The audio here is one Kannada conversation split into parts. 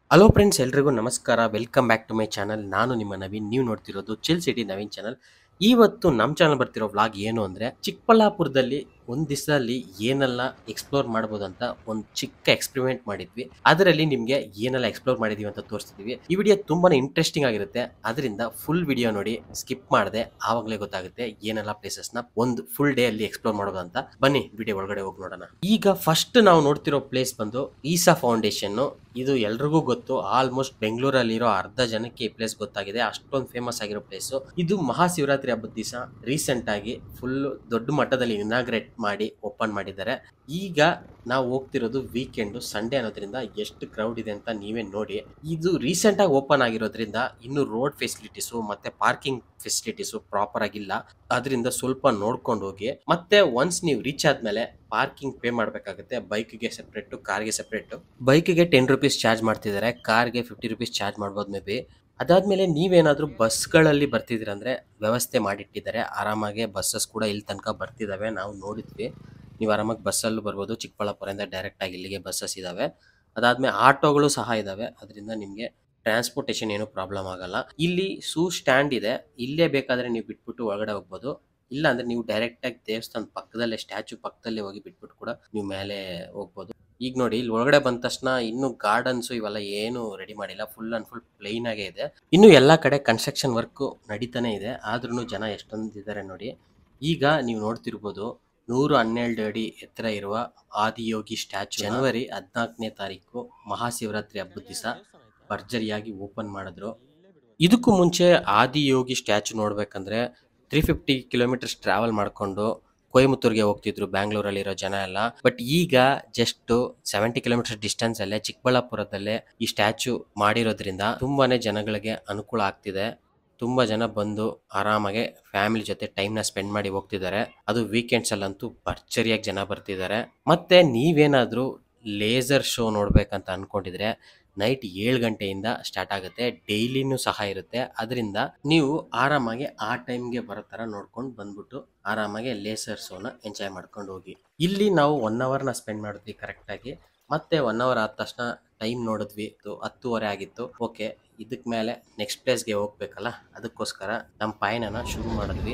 ಹಲೋ ಫ್ರೆಂಡ್ಸ್ ಎಲ್ರಿಗೂ ನಮಸ್ಕಾರ welcome back to my channel ನಾನು ನಿಮ್ಮ ನವೀನ್ ನೀವು ನೋಡ್ತಿರೋದು ಚಿಲ್ ಸಿಟಿ ನವೀನ್ ಚಾನಲ್ ಇವತ್ತು ನಮ್ಮ ಚಾನಲ್ ಬರ್ತಿರೋ ವ್ಲಾಗ್ ಏನು ಅಂದರೆ ಚಿಕ್ಕಬಳ್ಳಾಪುರದಲ್ಲಿ ಒಂದು ದಿವಸದಲ್ಲಿ ಏನೆಲ್ಲ ಎಕ್ಸ್ಪ್ಲೋರ್ ಮಾಡ್ಬೋದು ಅಂತ ಒಂದು ಚಿಕ್ಕ ಎಕ್ಸ್ಪೆರಿಮೆಂಟ್ ಮಾಡಿದ್ವಿ ಅದರಲ್ಲಿ ನಿಮಗೆ ಏನೆಲ್ಲ ಎಕ್ಸ್ಪ್ಲೋರ್ ಮಾಡಿದೀವಿ ಅಂತ ತೋರಿಸ್ತಿದ್ವಿ ಈ ವಿಡಿಯೋ ತುಂಬಾ ಇಂಟ್ರೆಸ್ಟಿಂಗ್ ಆಗಿರುತ್ತೆ ಅದರಿಂದ ಫುಲ್ ವಿಡಿಯೋ ನೋಡಿ ಸ್ಕಿಪ್ ಮಾಡದೆ ಆವಾಗಲೇ ಗೊತ್ತಾಗುತ್ತೆ ಏನೆಲ್ಲ ಪ್ಲೇಸಸ್ನ ಒಂದು ಫುಲ್ ಡೇ ಅಲ್ಲಿ ಎಕ್ಸ್ಪ್ಲೋರ್ ಮಾಡೋದು ಅಂತ ಬನ್ನಿ ವಿಡಿಯೋ ಒಳಗಡೆ ಹೋಗಿ ನೋಡೋಣ ಈಗ ಫಸ್ಟ್ ನಾವು ನೋಡ್ತಿರೋ ಪ್ಲೇಸ್ ಬಂದು ಈಸಾ ಫೌಂಡೇಶನ್ ಇದು ಎಲ್ರಿಗೂ ಗೊತ್ತು ಆಲ್ಮೋಸ್ಟ್ ಬೆಂಗಳೂರಲ್ಲಿರೋ ಅರ್ಧ ಜನಕ್ಕೆ ಈ ಪ್ಲೇಸ್ ಗೊತ್ತಾಗಿದೆ ಅಷ್ಟೊಂದು ಫೇಮಸ್ ಆಗಿರೋ ಪ್ಲೇಸ್ ಇದು ಮಹಾಶಿವರಾತ್ರಿ ಹಬ್ಬದ ದಿವಸ ರೀಸೆಂಟ್ ಆಗಿ ಫುಲ್ ದೊಡ್ಡ ಮಟ್ಟದಲ್ಲಿ ಇನಾಗ್ರೇಟ್ ಮಾಡಿ ಓಪನ್ ಮಾಡಿದ್ದಾರೆ ಈಗ ನಾವು ಹೋಗ್ತಿರೋದು ವೀಕೆಂಡ್ ಸಂಡೇ ಅನ್ನೋದ್ರಿಂದ ಎಷ್ಟು ಕ್ರೌಡ್ ಇದೆ ಅಂತ ನೀವೇ ನೋಡಿ ಇದು ರೀಸೆಂಟ್ ಆಗಿ ಓಪನ್ ಆಗಿರೋದ್ರಿಂದ ಇನ್ನು ರೋಡ್ ಫೆಸಿಲಿಟೀಸು ಮತ್ತೆ ಪಾರ್ಕಿಂಗ್ ಫೆಸಿಲಿಟೀಸು ಪ್ರಾಪರ್ ಆಗಿಲ್ಲ ಅದರಿಂದ ಸ್ವಲ್ಪ ನೋಡ್ಕೊಂಡು ಹೋಗಿ ಮತ್ತೆ ಒನ್ಸ್ ನೀವು ರೀಚ್ ಆದ್ಮೇಲೆ ಪಾರ್ಕಿಂಗ್ ಪೇ ಮಾಡಬೇಕಾಗುತ್ತೆ ಬೈಕ್ಗೆ ಸೆಪ್ರೇಟ್ ಕಾರ್ಗೆ ಸೆಪ್ರೇಟ್ ಬೈಕ್ಗೆ ಟೆನ್ ರುಪೀಸ್ ಚಾರ್ಜ್ ಮಾಡ್ತಿದ್ದಾರೆ ಕಾರ್ಗೆ ಫಿಫ್ಟಿ ರುಪೀಸ್ ಚಾರ್ಜ್ ಮಾಡ್ಬೋದು ಮೇ ಬಿ ಅದಾದ್ಮೇಲೆ ನೀವೇನಾದ್ರೂ ಬಸ್ಗಳಲ್ಲಿ ಬರ್ತಿದ್ದೀರ ಅಂದ್ರೆ ವ್ಯವಸ್ಥೆ ಮಾಡಿಟ್ಟಿದ್ದಾರೆ ಆರಾಮಾಗಿ ಬಸ್ಸಸ್ ಕೂಡ ಇಲ್ಲಿ ತನಕ ಬರ್ತಿದ್ದಾವೆ ನಾವು ನೋಡಿದ್ವಿ ನೀವು ಆರಾಮಾಗಿ ಬಸ್ಸಲ್ಲೂ ಬರ್ಬೋದು ಚಿಕ್ಕಬಳ್ಳಾಪುರದಿಂದ ಡೈರೆಕ್ಟ್ ಆಗಿ ಇಲ್ಲಿಗೆ ಬಸ್ಸಸ್ ಇದಾವೆ ಅದಾದ್ಮೇಲೆ ಆಟೋಗಳು ಸಹ ಇದಾವೆ ಅದರಿಂದ ನಿಮಗೆ ಟ್ರಾನ್ಸ್ಪೋರ್ಟೇಷನ್ ಏನು ಪ್ರಾಬ್ಲಮ್ ಆಗಲ್ಲ ಇಲ್ಲಿ ಸೂ ಸ್ಟ್ಯಾಂಡ್ ಇದೆ ಇಲ್ಲೇ ಬೇಕಾದ್ರೆ ನೀವು ಬಿಟ್ಬಿಟ್ಟು ಒಳಗಡೆ ಹೋಗ್ಬೋದು ಇಲ್ಲ ಅಂದ್ರೆ ನೀವು ಡೈರೆಕ್ಟ್ ಆಗಿ ದೇವಸ್ಥಾನ ಪಕ್ಕದಲ್ಲೇ ಸ್ಟ್ಯಾಚು ಪಕ್ಕದಲ್ಲೇ ಹೋಗಿ ಬಿಟ್ಬಿಟ್ಟು ಕೂಡ ನೀವು ಮೇಲೆ ಹೋಗ್ಬೋದು ಈಗ ನೋಡಿ ಇಲ್ಲಿ ಒಳಗಡೆ ಬಂದ ತಕ್ಷಣ ಇನ್ನು ಗಾರ್ಡನ್ಸ್ ಇವೆಲ್ಲ ಏನು ರೆಡಿ ಮಾಡಿಲ್ಲ ಫುಲ್ ಅಂಡ್ ಫುಲ್ ಪ್ಲೈನ್ ಆಗೇ ಇದೆ ಇನ್ನು ಎಲ್ಲಾ ಕಡೆ ಕನ್ಸ್ಟ್ರಕ್ಷನ್ ವರ್ಕ್ ನಡೀತಾನೆ ಇದೆ ಆದ್ರೂ ಜನ ಎಷ್ಟೊಂದು ಇದ್ದಾರೆ ನೋಡಿ ಈಗ ನೀವು ನೋಡ್ತಿರ್ಬೋದು ನೂರು ಹನ್ನೆರಡು ಅಡಿ ಎತ್ತರ ಇರುವ ಆದಿಯೋಗಿ ಸ್ಟ್ಯಾಚು ಜನವರಿ ಹದಿನಾಲ್ಕನೇ ತಾರೀಕು ಮಹಾಶಿವರಾತ್ರಿ ಹಬ್ಬದ ದಿವಸ ಭರ್ಜರಿಯಾಗಿ ಓಪನ್ ಮಾಡಿದ್ರು ಇದಕ್ಕೂ ಮುಂಚೆ ಆದಿಯೋಗಿ ಸ್ಟ್ಯಾಚು ನೋಡ್ಬೇಕಂದ್ರೆ ತ್ರೀ ಫಿಫ್ಟಿ ಕಿಲೋಮೀಟರ್ಸ್ ಟ್ರಾವೆಲ್ ಮಾಡಿಕೊಂಡು ಕೊಯಮತ್ತೂರ್ಗೆ ಹೋಗ್ತಿದ್ರು ಬ್ಯಾಂಗ್ಳೂರಲ್ಲಿರೋ ಜನ ಎಲ್ಲ ಬಟ್ ಈಗ ಜಸ್ಟ್ ಸೆವೆಂಟಿ ಕಿಲೋಮೀಟರ್ ಡಿಸ್ಟೆನ್ಸ್ ಅಲ್ಲೇ ಚಿಕ್ಕಬಳ್ಳಾಪುರದಲ್ಲೇ ಈ ಸ್ಟ್ಯಾಚು ಮಾಡಿರೋದ್ರಿಂದ ತುಂಬಾನೇ ಜನಗಳಿಗೆ ಅನುಕೂಲ ಆಗ್ತಿದೆ ತುಂಬಾ ಜನ ಬಂದು ಆರಾಮಾಗಿ ಫ್ಯಾಮಿಲಿ ಜೊತೆ ಟೈಮ್ನ ಸ್ಪೆಂಡ್ ಮಾಡಿ ಹೋಗ್ತಿದ್ದಾರೆ ಅದು ವೀಕೆಂಡ್ಸ್ ಅಲ್ಲಂತೂ ಭರ್ಜರಿಯಾಗಿ ಜನ ಬರ್ತಿದ್ದಾರೆ ಮತ್ತೆ ನೀವೇನಾದ್ರೂ ಲೇಸರ್ ಶೋ ನೋಡ್ಬೇಕಂತ ಅನ್ಕೊಂಡಿದ್ರೆ ನೈಟ್ ಏಳು ಗಂಟೆಯಿಂದ ಸ್ಟಾರ್ಟ್ ಆಗುತ್ತೆ ಡೈಲಿನೂ ಸಹ ಇರುತ್ತೆ ಅದರಿಂದ ನೀವು ಆರಾಮಾಗಿ ಆ ಟೈಮ್ಗೆ ಬರೋ ಥರ ನೋಡ್ಕೊಂಡು ಬಂದ್ಬಿಟ್ಟು ಆರಾಮಾಗಿ ಲೇಸರ್ ಶೋನ ಎಂಜಾಯ್ ಮಾಡ್ಕೊಂಡು ಹೋಗಿ ಇಲ್ಲಿ ನಾವು ಒನ್ ಅವರ್ನ ಸ್ಪೆಂಡ್ ಮಾಡಿದ್ವಿ ಕರೆಕ್ಟಾಗಿ ಮತ್ತೆ ಒನ್ ಅವರ್ ಆದ ತಕ್ಷಣ ಟೈಮ್ ನೋಡಿದ್ವಿ ಇದು ಹತ್ತುವರೆ ಆಗಿತ್ತು ಓಕೆ ಇದಕ್ ಮೇಲೆ ನೆಕ್ಸ್ಟ್ ಪ್ಲೇಸ್ಗೆ ಹೋಗ್ಬೇಕಲ್ಲ ಅದಕ್ಕೋಸ್ಕರ ನಮ್ಮ ಪಯಣನ ಶುರು ಮಾಡಿದ್ವಿ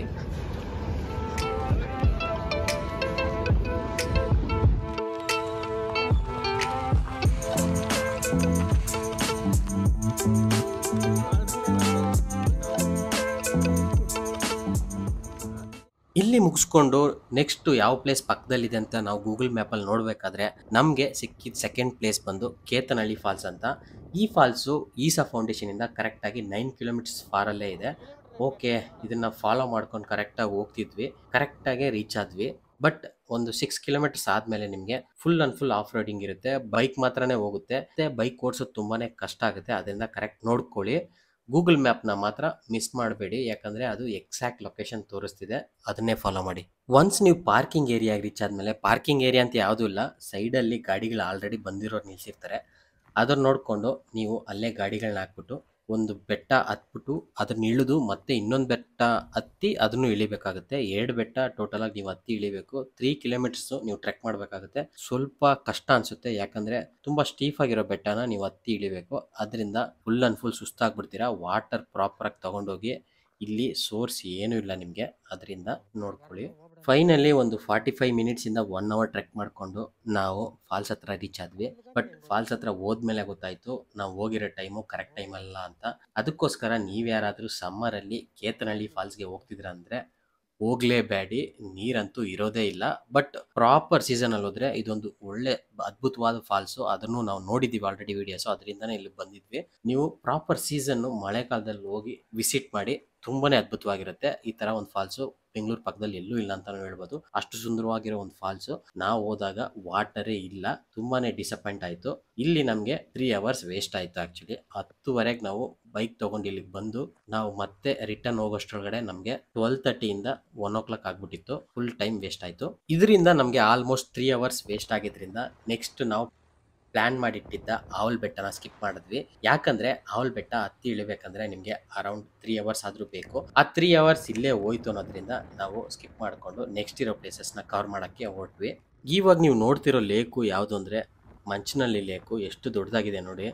ಇಲ್ಲಿ ಮುಗಿಸ್ಕೊಂಡು ನೆಕ್ಸ್ಟ್ ಯಾವ ಪ್ಲೇಸ್ ಪಕ್ಕದಲ್ಲಿದೆ ಅಂತ ನಾವು ಗೂಗಲ್ ಮ್ಯಾಪಲ್ಲಿ ನೋಡಬೇಕಾದ್ರೆ ನಮಗೆ ಸಿಕ್ಕಿದ ಸೆಕೆಂಡ್ ಪ್ಲೇಸ್ ಬಂದು ಕೇತನಹಳ್ಳಿ ಫಾಲ್ಸ್ ಅಂತ ಈ ಫಾಲ್ಸು ಈಸಾ ಫೌಂಡೇಶನಿಂದ ಕರೆಕ್ಟಾಗಿ ನೈನ್ ಕಿಲೋಮೀಟರ್ಸ್ ಫಾರಲ್ಲೇ ಇದೆ ಓಕೆ ಇದನ್ನು ಫಾಲೋ ಮಾಡ್ಕೊಂಡು ಕರೆಕ್ಟಾಗಿ ಹೋಗ್ತಿದ್ವಿ ಕರೆಕ್ಟಾಗೆ ರೀಚ್ ಆದ್ವಿ ಬಟ್ ಒಂದು ಸಿಕ್ಸ್ ಕಿಲೋಮೀಟರ್ಸ್ ಆದಮೇಲೆ ನಿಮಗೆ full and full off roading ಇರುತ್ತೆ ಬೈಕ್ ಮಾತ್ರನೇ ಹೋಗುತ್ತೆ ಮತ್ತೆ ಬೈಕ್ ಓಡಿಸೋದು ತುಂಬಾ ಕಷ್ಟ ಆಗುತ್ತೆ ಅದರಿಂದ ಕರೆಕ್ಟ್ ನೋಡ್ಕೊಳ್ಳಿ ಗೂಗಲ್ ಮ್ಯಾಪ್ನ ಮಾತ್ರ ಮಿಸ್ ಮಾಡಬೇಡಿ ಯಾಕಂದರೆ ಅದು ಎಕ್ಸಾಕ್ಟ್ ಲೊಕೇಶನ್ ತೋರಿಸ್ತಿದೆ ಅದನ್ನೇ ಫಾಲೋ ಮಾಡಿ ಒನ್ಸ್ ನೀವು ಪಾರ್ಕಿಂಗ್ ಏರಿಯಾಗೆ ರೀಚ್ ಆದಮೇಲೆ ಪಾರ್ಕಿಂಗ್ ಏರಿಯಾ ಅಂತ ಯಾವುದೂ ಇಲ್ಲ ಸೈಡಲ್ಲಿ ಗಾಡಿಗಳು ಆಲ್ರೆಡಿ ಬಂದಿರೋರು ನಿಲ್ಸಿರ್ತಾರೆ ಅದನ್ನ ನೋಡಿಕೊಂಡು ನೀವು ಅಲ್ಲೇ ಗಾಡಿಗಳನ್ನ ಹಾಕ್ಬಿಟ್ಟು ಒಂದು ಬೆಟ್ಟ ಹತ್ಬಿಟ್ಟು ಅದನ್ನ ಇಳಿದು ಮತ್ತೆ ಇನ್ನೊಂದು ಬೆಟ್ಟ ಹತ್ತಿ ಅದನ್ನು ಇಳಿಬೇಕಾಗುತ್ತೆ ಎರಡು ಬೆಟ್ಟ ಟೋಟಲ್ ಆಗಿ ನೀವು ಹತ್ತಿ ಇಳಿಬೇಕು ತ್ರೀ ಕಿಲೋಮೀಟರ್ಸ್ ನೀವು ಟ್ರೆಕ್ ಮಾಡಬೇಕಾಗುತ್ತೆ ಸ್ವಲ್ಪ ಕಷ್ಟ ಅನ್ಸುತ್ತೆ ಯಾಕಂದ್ರೆ ತುಂಬಾ ಸ್ಟೀಫ್ ಆಗಿರೋ ಬೆಟ್ಟನ ನೀವು ಹತ್ತಿ ಇಳಿಬೇಕು ಅದರಿಂದ ಫುಲ್ ಅಂಡ್ ಫುಲ್ ಸುಸ್ತಾಗ್ಬಿಡ್ತೀರಾ ವಾಟರ್ ಪ್ರಾಪರ್ ಆಗಿ ತಗೊಂಡೋಗಿ ಇಲ್ಲಿ ಸೋರ್ಸ್ ಏನೂ ಇಲ್ಲ ನಿಮಗೆ ಅದರಿಂದ ನೋಡ್ಕೊಳ್ಳಿ ಫೈನಲಿ ಒಂದು ಫಾರ್ಟಿ ಫೈವ್ ಮಿನಿಟ್ಸ್ ಇಂದ ಒನ್ ಅವರ್ ಟ್ರೆಕ್ ಮಾಡಿಕೊಂಡು ನಾವು ಫಾಲ್ಸ್ ಹತ್ರ ರೀಚ್ ಆದ್ವಿ ಬಟ್ ಫಾಲ್ಸ್ ಹತ್ರ ಹೋದ್ಮೇಲೆ ಗೊತ್ತಾಯ್ತು ನಾವು ಹೋಗಿರೋ ಟೈಮು ಕರೆಕ್ಟ್ ಟೈಮ್ ಅಲ್ಲ ಅಂತ ಅದಕ್ಕೋಸ್ಕರ ನೀವ್ಯಾರಾದ್ರೂ ಸಮ್ಮರಲ್ಲಿ ಕೇತನಹಳ್ಳಿ ಫಾಲ್ಸ್ಗೆ ಹೋಗ್ತಿದ್ರ ಅಂದ್ರೆ ಹೋಗ್ಲೇಬೇಡಿ ನೀರಂತೂ ಇರೋದೇ ಇಲ್ಲ ಬಟ್ ಪ್ರಾಪರ್ ಸೀಸನ್ ಅಲ್ಲಿ ಹೋದ್ರೆ ಇದೊಂದು ಒಳ್ಳೆ ಅದ್ಭುತವಾದ ಫಾಲ್ಸು ಅದನ್ನು ನಾವು ನೋಡಿದ್ದೀವಿ ಆಲ್ರೆಡಿ ವಿಡಿಯೋಸ್ ಅದರಿಂದನೇ ಇಲ್ಲಿ ಬಂದಿದ್ವಿ ನೀವು ಪ್ರಾಪರ್ ಸೀಸನ್ ಮಳೆಗಾಲದಲ್ಲಿ ಹೋಗಿ ವಿಸಿಟ್ ಮಾಡಿ ತುಂಬಾನೇ ಅದ್ಭುತವಾಗಿರುತ್ತೆ ಈ ತರ ಒಂದು ಫಾಲ್ಸು ಬೆಂಗಳೂರು ಪಕ್ಕದಲ್ಲಿ ಎಲ್ಲೂ ಇಲ್ಲ ಅಂತಾನು ಹೇಳ್ಬೋದು ಅಷ್ಟು ಸುಂದರವಾಗಿರೋ ಒಂದು ಫಾಲ್ಸು ನಾವು ಹೋದಾಗ ವಾಟರೇ ಇಲ್ಲ ತುಂಬಾನೇ ಡಿಸಪಾಯಿಂಟ್ ಆಯ್ತು ಇಲ್ಲಿ ನಮಗೆ ತ್ರೀ ಅವರ್ಸ್ ವೇಸ್ಟ್ ಆಯ್ತು ಆಕ್ಚುಲಿ ಹತ್ತುವರೆಗೆ ನಾವು ಬೈಕ್ ತಗೊಂಡು ಇಲ್ಲಿಗೆ ಬಂದು ನಾವು ಮತ್ತೆ ರಿಟರ್ನ್ ಹೋಗೋಷ್ಟ್ರೊಳಗಡೆ ನಮಗೆ ಟ್ವೆಲ್ ತರ್ಟಿಯಿಂದ ಒನ್ ಓ ಕ್ಲಾಕ್ ಆಗ್ಬಿಟ್ಟಿತ್ತು ಫುಲ್ ಟೈಮ್ ವೇಸ್ಟ್ ಆಯ್ತು ಇದರಿಂದ ನಮಗೆ ಆಲ್ಮೋಸ್ಟ್ ತ್ರೀ ಅವರ್ಸ್ ವೇಸ್ಟ್ ಆಗಿದ್ರಿಂದ ನೆಕ್ಸ್ಟ್ ನಾವು ಪ್ಲಾನ್ ಮಾಡಿಟ್ಟಿದ್ದ ಆವಲ್ ಬೆಟ್ಟನ ಸ್ಕಿಪ್ ಮಾಡಿದ್ವಿ ಯಾಕಂದ್ರೆ ಆವಲ್ ಬೆಟ್ಟ ಹತ್ತಿ ಇಳಿಬೇಕಂದ್ರೆ ನಿಮಗೆ ಅರೌಂಡ್ ತ್ರೀ ಅವರ್ಸ್ ಆದ್ರೂ ಬೇಕು ಆ ತ್ರೀ ಅವರ್ಸ್ ಇಲ್ಲೇ ಹೋಯ್ತು ಅನ್ನೋದ್ರಿಂದ ನಾವು ಸ್ಕಿಪ್ ಮಾಡಿಕೊಂಡು ನೆಕ್ಸ್ಟ್ ಇರೋ ಪ್ಲೇಸಸ್ನ ಕವರ್ ಮಾಡೋಕ್ಕೆ ಹೊರಟ್ವಿ ಇವಾಗ ನೀವು ನೋಡ್ತಿರೋ ಲೇಕು ಯಾವುದು ಅಂದರೆ ಮಂಚಿನಲ್ಲಿ ಲೇಕು ಎಷ್ಟು ದೊಡ್ಡದಾಗಿದೆ ನೋಡಿ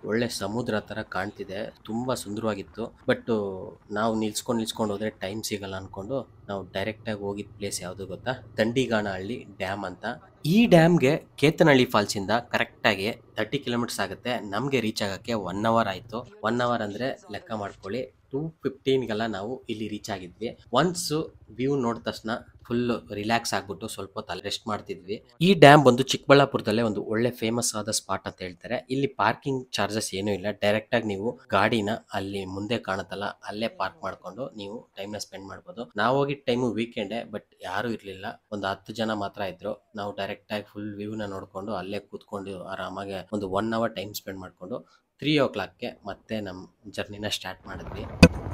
ಒಳ್ಳೆ ಸಮುದ್ರ ತರ ಕಾಣ್ತಿದೆ ತುಂಬಾ ಸುಂದರವಾಗಿತ್ತು ಬಟ್ ನಾವು ನಿಲ್ಸ್ಕೊಂಡು ನಿಲ್ಸ್ಕೊಂಡು ಹೋದ್ರೆ ಟೈಮ್ ಸಿಗಲ್ಲ ಅನ್ಕೊಂಡು ನಾವು ಡೈರೆಕ್ಟ್ ಆಗಿ ಹೋಗಿದ್ ಪ್ಲೇಸ್ ಯಾವ್ದು ಗೊತ್ತಾ ದಂಡಿಗಾನಹಳ್ಳಿ ಡ್ಯಾಮ್ ಅಂತ ಈ ಡ್ಯಾಮ್ಗೆ ಕೇತನಹಳ್ಳಿ ಫಾಲ್ಸ್ ಇಂದ ಕರೆಕ್ಟ್ ಆಗಿ ತರ್ಟಿ ಕಿಲೋಮೀಟರ್ಸ್ ಆಗುತ್ತೆ ನಮ್ಗೆ ರೀಚ್ ಆಗಕ್ಕೆ ಒನ್ ಅವರ್ ಆಯ್ತು ಒನ್ ಅವರ್ ಅಂದ್ರೆ ಲೆಕ್ಕ ಮಾಡ್ಕೊಳ್ಳಿ ಟೂ ಫಿಫ್ಟೀನ್ಗೆಲ್ಲ ನಾವು ಇಲ್ಲಿ ರೀಚ್ ಆಗಿದ್ವಿ ಒನ್ಸ್ ವ್ಯೂ ನೋಡಿದ ತಕ್ಷಣ ಫುಲ್ ರಿಲ್ಯಾಕ್ಸ್ ಆಗ್ಬಿಟ್ಟು ಸ್ವಲ್ಪ ಹೊತ್ತು ಅಲ್ಲಿ ರೆಸ್ಟ್ ಮಾಡ್ತಿದ್ವಿ ಈ ಡ್ಯಾಮ್ ಬಂದು ಚಿಕ್ಕಬಳ್ಳಾಪುರದಲ್ಲೇ ಒಂದು ಒಳ್ಳೆ ಫೇಮಸ್ ಆದ ಸ್ಪಾಟ್ ಅಂತ ಹೇಳ್ತಾರೆ ಇಲ್ಲಿ ಪಾರ್ಕಿಂಗ್ ಚಾರ್ಜಸ್ ಏನೂ ಇಲ್ಲ ಡೈರೆಕ್ಟ್ ಆಗಿ ನೀವು ಗಾಡಿನ ಅಲ್ಲಿ ಮುಂದೆ ಕಾಣುತ್ತಲ್ಲ ಅಲ್ಲೇ ಪಾರ್ಕ್ ಮಾಡ್ಕೊಂಡು ನೀವು ಟೈಮ್ನ ಸ್ಪೆಂಡ್ ಮಾಡ್ಬೋದು ನಾವು ಹೋಗಿದ್ದ ಟೈಮು ವೀಕೆಂಡೇ ಬಟ್ ಯಾರೂ ಇರಲಿಲ್ಲ ಒಂದು ಹತ್ತು ಜನ ಮಾತ್ರ ಇದ್ರು ನಾವು ಡೈರೆಕ್ಟ್ ಆಗಿ ಫುಲ್ ವ್ಯೂನ ನೋಡ್ಕೊಂಡು ಅಲ್ಲೇ ಕೂತ್ಕೊಂಡು ಆರಾಮಾಗಿ ಒಂದು ಒನ್ ಅವರ್ ಟೈಮ್ ಸ್ಪೆಂಡ್ ಮಾಡ್ಕೊಂಡು ತ್ರೀ ಓ ಕ್ಲಾಕ್ಗೆ ಮತ್ತೆ ನಮ್ಮ ಜರ್ನಿನ ಸ್ಟಾರ್ಟ್ ಮಾಡಿದ್ವಿ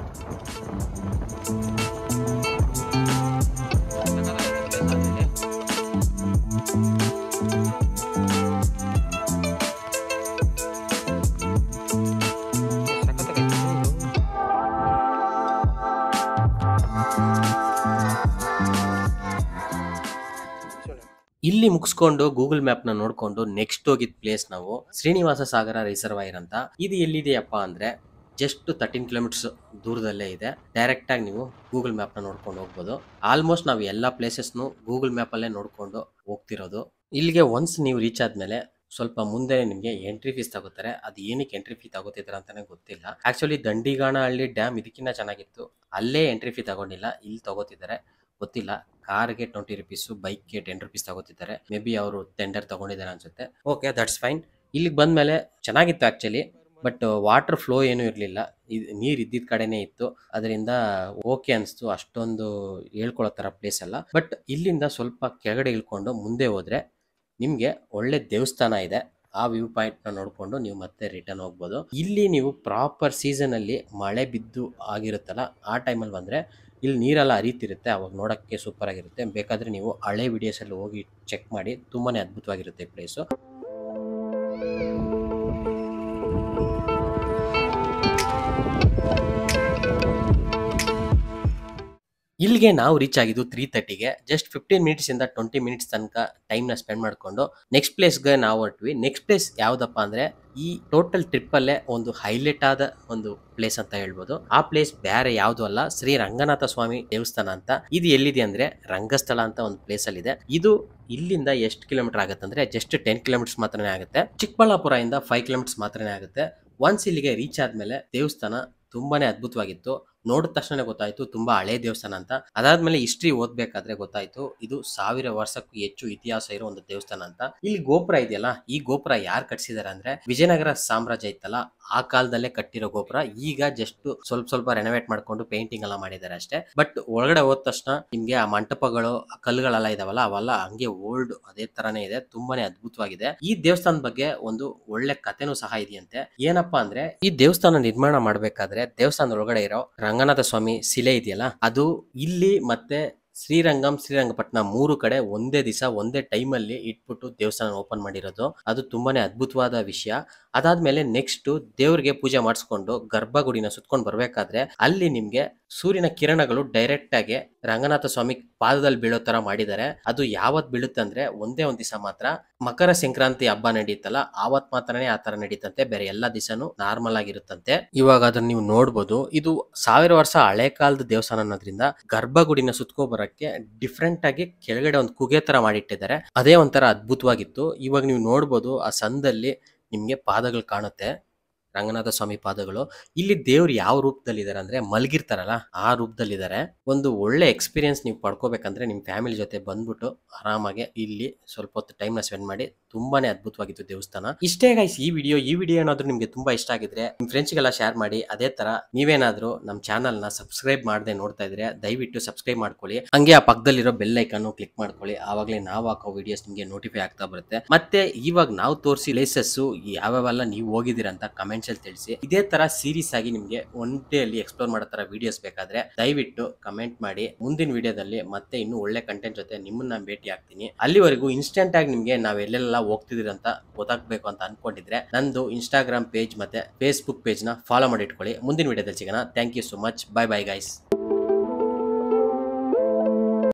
ಇಲ್ಲಿ ಮುಗಿಸ್ಕೊಂಡು ಗೂಗಲ್ ಮ್ಯಾಪ್ ನ ನೋಡ್ಕೊಂಡು ನೆಕ್ಸ್ಟ್ ಹೋಗಿದ್ ಪ್ಲೇಸ್ ನಾವು ಶ್ರೀನಿವಾಸ ಸಾಗರ ರಿಸರ್ವಾಯರ್ ಅಂತ ಇದು ಎಲ್ಲಿದೆಯಪ್ಪ ಅಂದ್ರೆ ಜಸ್ಟ್ ತರ್ಟೀನ್ ಕಿಲೋಮೀಟರ್ಸ್ ದೂರದಲ್ಲೇ ಇದೆ ಡೈರೆಕ್ಟ್ ಆಗಿ ನೀವು ಗೂಗಲ್ ಮ್ಯಾಪ್ ನ ನೋಡ್ಕೊಂಡು ಹೋಗ್ಬೋದು ಆಲ್ಮೋಸ್ಟ್ ನಾವು ಎಲ್ಲಾ ಪ್ಲೇಸಸ್ನು ಗೂಗಲ್ ಮ್ಯಾಪ್ ಅಲ್ಲೇ ನೋಡ್ಕೊಂಡು ಹೋಗ್ತಿರೋದು ಇಲ್ಲಿಗೆ ಒನ್ಸ್ ನೀವು ರೀಚ್ ಆದ್ಮೇಲೆ ಸ್ವಲ್ಪ ಮುಂದೆ ನಿಮಗೆ ಎಂಟ್ರಿ ಫೀಸ್ ತಗೋತಾರೆ ಅದು ಏನಕ್ಕೆ ಎಂಟ್ರಿ ಫೀ ತಗೋತಿದ್ರ ಅಂತಾನೆ ಗೊತ್ತಿಲ್ಲ ಆಕ್ಚುಲಿ ದಂಡಿಗಾನಹಳ್ಳಿ ಡ್ಯಾಮ್ ಇದಕ್ಕಿಂತ ಚೆನ್ನಾಗಿತ್ತು ಅಲ್ಲೇ ಎಂಟ್ರಿ ಫೀ ತಗೊಂಡಿಲ್ಲ ಇಲ್ಲಿ ತಗೋತಿದ್ದಾರೆ ಗೊತ್ತಿಲ್ಲ ಕಾರ್ಗೆ ಟ್ವೆಂಟಿ ರುಪೀಸು ಬೈಕ್ಗೆ ಟೆನ್ ರುಪೀಸ್ ತಗೋತಿದ್ದಾರೆ ಮೇ ಬಿ ಅವರು ಟೆಂಡರ್ ತಗೊಂಡಿದ್ದಾರೆ ಅನ್ಸುತ್ತೆ ಓಕೆ ದಟ್ಸ್ ಫೈನ್ ಇಲ್ಲಿಗೆ ಬಂದ್ಮೇಲೆ ಚೆನ್ನಾಗಿತ್ತು ಆಕ್ಚುಲಿ ಬಟ್ ವಾಟರ್ ಫ್ಲೋ ಏನೂ ಇರಲಿಲ್ಲ ನೀರು ಇದ್ದಿದ್ದ ಕಡೆನೇ ಇತ್ತು ಅದರಿಂದ ಓಕೆ ಅನಿಸ್ತು ಅಷ್ಟೊಂದು ಹೇಳ್ಕೊಳ್ಳೋ ಥರ ಪ್ಲೇಸ್ ಅಲ್ಲ ಬಟ್ ಇಲ್ಲಿಂದ ಸ್ವಲ್ಪ ಕೆಳಗಡೆ ಇಳ್ಕೊಂಡು ಮುಂದೆ ಹೋದ್ರೆ ನಿಮಗೆ ಒಳ್ಳೆ ದೇವಸ್ಥಾನ ಇದೆ ಆ ವ್ಯೂ ಪಾಯಿಂಟ್ ನ ನೋಡ್ಕೊಂಡು ನೀವು ಮತ್ತೆ ರಿಟರ್ನ್ ಹೋಗ್ಬೋದು ಇಲ್ಲಿ ನೀವು ಪ್ರಾಪರ್ ಸೀಸನ್ ಅಲ್ಲಿ ಮಳೆ ಬಿದ್ದು ಆಗಿರುತ್ತಲ್ಲ ಆ ಟೈಮಲ್ಲಿ ಬಂದ್ರೆ ಇಲ್ಲಿ ನೀರೆಲ್ಲ ಹರಿತಿರುತ್ತೆ ಅವಾಗ ನೋಡಕ್ಕೆ ಸೂಪರ್ ಆಗಿರುತ್ತೆ ಬೇಕಾದ್ರೆ ನೀವು ಹಳೆ ವಿಡಿಯೋಸ್ ಅಲ್ಲಿ ಹೋಗಿ ಚೆಕ್ ಮಾಡಿ ತುಂಬಾನೇ ಅದ್ಭುತವಾಗಿರುತ್ತೆ ಪ್ಲೇಸು ಇಲ್ಲಿಗೆ ನಾವು ರೀಚ್ ಆಗಿದ್ದು ತ್ರೀ ತರ್ಟಿಗೆ ಜಸ್ಟ್ ಫಿಫ್ಟೀನ್ ಮಿನಿಟ್ಸ್ ಇಂದ ಟ್ವೆಂಟಿ ಮಿನಿಟ್ಸ್ ತನಕ ಟೈಮ್ ನ ಸ್ಪೆಂಡ್ ಮಾಡ್ಕೊಂಡು ನೆಕ್ಸ್ಟ್ ಪ್ಲೇಸ್ಗೆ ನಾವು ಹೊರಟ್ವಿ ನೆಕ್ಸ್ಟ್ ಪ್ಲೇಸ್ ಯಾವ್ದಪ್ಪ ಅಂದ್ರೆ ಈ ಟೋಟಲ್ ಟ್ರಿಪ್ ಅಲ್ಲೇ ಒಂದು ಹೈಲೈಟ್ ಆದ ಒಂದು ಪ್ಲೇಸ್ ಅಂತ ಹೇಳ್ಬೋದು ಆ ಪ್ಲೇಸ್ ಬೇರೆ ಯಾವ್ದು ಅಲ್ಲ ಶ್ರೀ ರಂಗನಾಥ ಸ್ವಾಮಿ ದೇವಸ್ಥಾನ ಅಂತ ಇದು ಎಲ್ಲಿದೆ ಅಂದ್ರೆ ರಂಗಸ್ಥಳ ಅಂತ ಒಂದು ಪ್ಲೇಸ್ ಅಲ್ಲಿ ಇದೆ ಇದು ಇಲ್ಲಿಂದ ಎಷ್ಟು ಕಿಲೋಮೀಟರ್ ಆಗುತ್ತೆ ಅಂದ್ರೆ ಜಸ್ಟ್ ಟೆನ್ ಕಿಲೋಮೀಟರ್ಸ್ ಮಾತ್ರನೇ ಆಗುತ್ತೆ ಚಿಕ್ಕಬಳ್ಳಾಪುರ ಇಂದ ಫೈವ್ ಕಿಲೋಮೀಟರ್ಸ್ ಮಾತ್ರನೇ ಆಗುತ್ತೆ ಒನ್ಸ್ ಇಲ್ಲಿಗೆ ರೀಚ್ ಆದ್ಮೇಲೆ ದೇವಸ್ಥಾನ ತುಂಬಾನೇ ಅದ್ಭುತವಾಗಿತ್ತು ನೋಡಿದ ತಕ್ಷಣ ಗೊತ್ತಾಯ್ತು ತುಂಬಾ ಹಳೆ ದೇವಸ್ಥಾನ ಅಂತ ಅದಾದ್ಮೇಲೆ ಹಿಸ್ಟ್ರಿ ಓದ್ಬೇಕಾದ್ರೆ ಗೊತ್ತಾಯ್ತು ಇದು ಸಾವಿರ ವರ್ಷಕ್ಕೂ ಹೆಚ್ಚು ಇತಿಹಾಸ ಇರೋ ಒಂದು ದೇವಸ್ಥಾನ ಅಂತ ಇಲ್ಲಿ ಗೋಪುರ ಇದೆಯಲ್ಲ ಈ ಗೋಪುರ ಯಾರು ಕಟ್ಸಿದಾರೆ ಅಂದ್ರೆ ವಿಜಯನಗರ ಸಾಮ್ರಾಜ್ಯ ಇತ್ತಲ್ಲ ಆ ಕಾಲದಲ್ಲೇ ಕಟ್ಟಿರೋ ಗೋಪುರ ಈಗ ಜಸ್ಟ್ ಸ್ವಲ್ಪ ಸ್ವಲ್ಪ ರೆನೋವೇಟ್ ಮಾಡ್ಕೊಂಡು ಪೇಂಟಿಂಗ್ ಎಲ್ಲ ಮಾಡಿದ್ದಾರೆ ಅಷ್ಟೇ ಬಟ್ ಒಳಗಡೆ ಹೋದ ತಕ್ಷಣ ನಿಮ್ಗೆ ಆ ಮಂಟಪಗಳು ಆ ಕಲ್ಲುಗಳೆಲ್ಲ ಇದಾವಲ್ಲ ಅವೆಲ್ಲ ಹಂಗೆ ಓಲ್ಡ್ ಅದೇ ತರಾನೇ ಇದೆ ತುಂಬಾನೇ ಅದ್ಭುತವಾಗಿದೆ ಈ ದೇವಸ್ಥಾನದ ಬಗ್ಗೆ ಒಂದು ಒಳ್ಳೆ ಕಥೆನೂ ಸಹ ಇದೆಯಂತೆ ಏನಪ್ಪಾ ಅಂದ್ರೆ ಈ ದೇವಸ್ಥಾನ ನಿರ್ಮಾಣ ಮಾಡ್ಬೇಕಾದ್ರೆ ದೇವಸ್ಥಾನದ ಒಳಗಡೆ ಇರೋ ರಂಗನಾಥ ಸ್ವಾಮಿ ಶಿಲೆ ಇದೆಯಲ್ಲ ಅದು ಇಲ್ಲಿ ಮತ್ತೆ ಶ್ರೀರಂಗಂ ಶ್ರೀರಂಗಪಟ್ಟಣ ಮೂರು ಕಡೆ ಒಂದೇ ದಿವಸ ಒಂದೇ ಟೈಮಲ್ಲಿ ಇಟ್ಬಿಟ್ಟು ದೇವಸ್ಥಾನ ಓಪನ್ ಮಾಡಿರೋದು ಅದು ತುಂಬಾನೇ ಅದ್ಭುತವಾದ ವಿಷಯ ಅದಾದ್ಮೇಲೆ ನೆಕ್ಸ್ಟ್ ದೇವ್ರಿಗೆ ಪೂಜೆ ಮಾಡಿಸ್ಕೊಂಡು ಗರ್ಭಗುಡಿನ ಸುತ್ಕೊಂಡು ಬರ್ಬೇಕಾದ್ರೆ ಅಲ್ಲಿ ನಿಮ್ಗೆ ಸೂರ್ಯನ ಕಿರಣಗಳು ಡೈರೆಕ್ಟ್ ಆಗಿ ರಂಗನಾಥ ಸ್ವಾಮಿ ಪಾದದಲ್ಲಿ ಬೀಳೋ ತರ ಮಾಡಿದ್ದಾರೆ ಅದು ಯಾವತ್ ಬೀಳುತ್ತೆ ಅಂದ್ರೆ ಒಂದೇ ಒಂದ್ ದಿವಸ ಮಾತ್ರ ಮಕರ ಸಂಕ್ರಾಂತಿ ಹಬ್ಬ ನಡೀತಲ್ಲ ಆವತ್ ಮಾತ್ರನೇ ಆ ತರ ನಡೀತಂತೆ ಬೇರೆ ಎಲ್ಲಾ ದಿವಸನು ನಾರ್ಮಲ್ ಆಗಿರುತ್ತಂತೆ ಇವಾಗ ಅದನ್ನ ನೀವು ನೋಡ್ಬೋದು ಇದು ಸಾವಿರ ವರ್ಷ ಹಳೆ ಕಾಲದ ದೇವಸ್ಥಾನ ಅನ್ನೋದ್ರಿಂದ ಗರ್ಭಗುಡಿನ ಸುತ್ಕೊ ಬರಕ್ಕೆ ಡಿಫ್ರೆಂಟ್ ಆಗಿ ಕೆಳಗಡೆ ಒಂದು ಕುಗೆ ತರ ಮಾಡಿಟ್ಟಿದ್ದಾರೆ ಅದೇ ಒಂಥರ ಅದ್ಭುತವಾಗಿತ್ತು ಇವಾಗ ನೀವು ನೋಡ್ಬೋದು ಆ ಸಂದಲ್ಲಿ ನಿಮ್ಗೆ ಪಾದಗಳು ಕಾಣುತ್ತೆ ರಂಗನಾಥ ಸ್ವಾಮಿ ಪಾದಗಳು ಇಲ್ಲಿ ದೇವ್ರು ಯಾವ ರೂಪದಲ್ಲಿದ್ದಾರೆ ಅಂದ್ರೆ ಮಲಗಿರ್ತಾರಲ್ಲ ಆ ರೂಪದಲ್ಲಿದ್ದಾರೆ ಒಂದು ಒಳ್ಳೆ ಎಕ್ಸ್ಪೀರಿಯನ್ಸ್ ನೀವು ಪಡ್ಕೋಬೇಕಂದ್ರೆ ನಿಮ್ ಫ್ಯಾಮಿಲಿ ಜೊತೆ ಬಂದ್ಬಿಟ್ಟು ಆರಾಮಾಗಿ ಇಲ್ಲಿ ಸ್ವಲ್ಪ ಹೊತ್ತು ಟೈಮ್ ನ ಸ್ಪೆಂಡ್ ಮಾಡಿ ತುಂಬಾನೇ ಅದ್ಭುತವಾಗಿತ್ತು ದೇವಸ್ಥಾನ ಇಷ್ಟೇ ಗೈಸ್ ಈ ವಿಡಿಯೋ ಈ ವಿಡಿಯೋ ಏನಾದ್ರು ನಿಮ್ಗೆ ತುಂಬಾ ಇಷ್ಟ ಆಗಿದ್ರೆ ನಿಮ್ ಫ್ರೆಂಡ್ಸ್ಗೆಲ್ಲ ಶೇರ್ ಮಾಡಿ ಅದೇ ತರ ನೀವೇನಾದ್ರೂ ನಮ್ಮ ಚಾನಲ್ ನ ಸಬ್ಸ್ಕ್ರೈಬ್ ಮಾಡದೆ ನೋಡ್ತಾ ಇದ್ರೆ ದಯವಿಟ್ಟು ಸಬ್ಸ್ಕ್ರೈಬ್ ಮಾಡ್ಕೊಳ್ಳಿ ಹಂಗೆ ಆ ಪಕ್ಕದಲ್ಲಿರೋ ಬೆಲ್ ಐಕನ್ ಕ್ಲಿಕ್ ಮಾಡ್ಕೊಳ್ಳಿ ಆವಾಗಲೇ ನಾವು ಹಾಕೋ ವಿಡಿಯೋಸ್ ನಿಮ್ಗೆ ನೋಟಿಫೈ ಆಗ್ತಾ ಬರುತ್ತೆ ಮತ್ತೆ ಇವಾಗ ನಾವು ತೋರಿಸಿ ಪ್ಲೇಸಸ್ ಯಾವ್ಯಾವೆಲ್ಲ ನೀವು ಹೋಗಿದ್ದೀರಾ ಅಂತ ಕಮೆಂಟ್ಸ್ ಅಲ್ಲಿ ತಿಳಿಸಿ ಇದೇ ತರ ಸೀರೀಸ್ ಆಗಿ ನಿಮ್ಗೆ ಒನ್ ಡೇ ಅಲ್ಲಿ ಎಕ್ಸ್ಪ್ಲೋರ್ ಮಾಡೋ ತರ ವಿಡಿಯೋಸ್ ಬೇಕಾದ್ರೆ ದಯವಿಟ್ಟು ಕಮೆಂಟ್ ಮಾಡಿ ಮುಂದಿನ ವಿಡಿಯೋದಲ್ಲಿ ಮತ್ತೆ ಇನ್ನೂ ಒಳ್ಳೆ ಕಂಟೆಂಟ್ ಜೊತೆ ನಿಮ್ಮನ್ನ ಭೇಟಿ ಆಗ್ತೀನಿ ಅಲ್ಲಿವರೆಗೂ ಇನ್ಸ್ಟೆಂಟ್ ಆಗಿ ನಿಮ್ಗೆ ನಾವ್ ಎಲ್ಲೆಲ್ಲ ಹೋಗ್ತಿದ್ದೀರಿ ಅಂತ ಗೊತ್ತಾಗ್ಬೇಕು ಅಂತ ಅನ್ಕೊಂಡಿದ್ರೆ ನಂದು ಇನ್ಸ್ಟಾಗ್ರಾಮ್ ಪೇಜ್ ಮತ್ತೆ ಫೇಸ್ಬುಕ್ ಪೇಜ್ ನ ಫಾಲೋ ಮಾಡಿ ಇಟ್ಕೊಳ್ಳಿ ಮುಂದಿನ ವಿಡಿಯೋದಲ್ಲಿ ಸಿಗೋಣ thank you so much bye bye guys